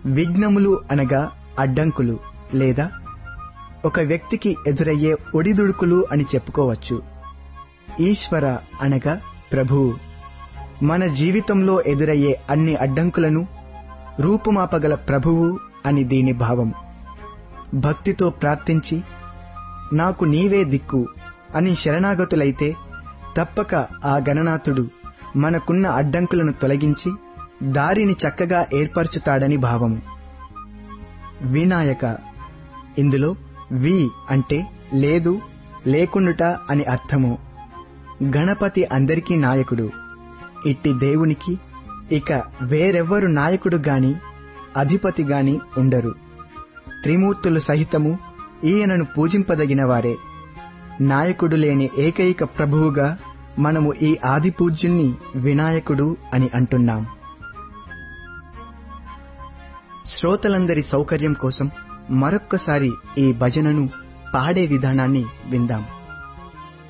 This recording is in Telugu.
విఘ్నములు అనగా అడ్డంకులు లేదా ఒక వ్యక్తికి ఎదురయ్యే ఒడిదుడుకులు అని చెప్పుకోవచ్చు ఈశ్వర అనగా ప్రభువు మన జీవితంలో ఎదురయ్యే అన్ని అడ్డంకులను రూపుమాపగల ప్రభువు అని దీని భావం భక్తితో ప్రార్థించి నాకు నీవే దిక్కు అని శరణాగతులైతే తప్పక ఆ గణనాథుడు మనకున్న అడ్డంకులను తొలగించి దారిని చక్కగా ఏర్పరచుతాడని భావము వినాయక ఇందులో వి అంటే లేదు లేకుండుట అని అర్థము గణపతి అందరికీ నాయకుడు ఇట్టి దేవునికి ఇక వేరెవ్వరు నాయకుడు గాని అధిపతి గాని ఉండరు త్రిమూర్తులు సహితము ఈయనను పూజింపదగిన వారే నాయకుడు లేని ఏకైక ప్రభువుగా మనము ఈ ఆది పూజ్యుణ్ణి వినాయకుడు అని అంటున్నాం శ్రోతలందరి సౌకర్యం కోసం మరొక్కసారి ఈ భజనను పాడే విధానాన్ని విందాం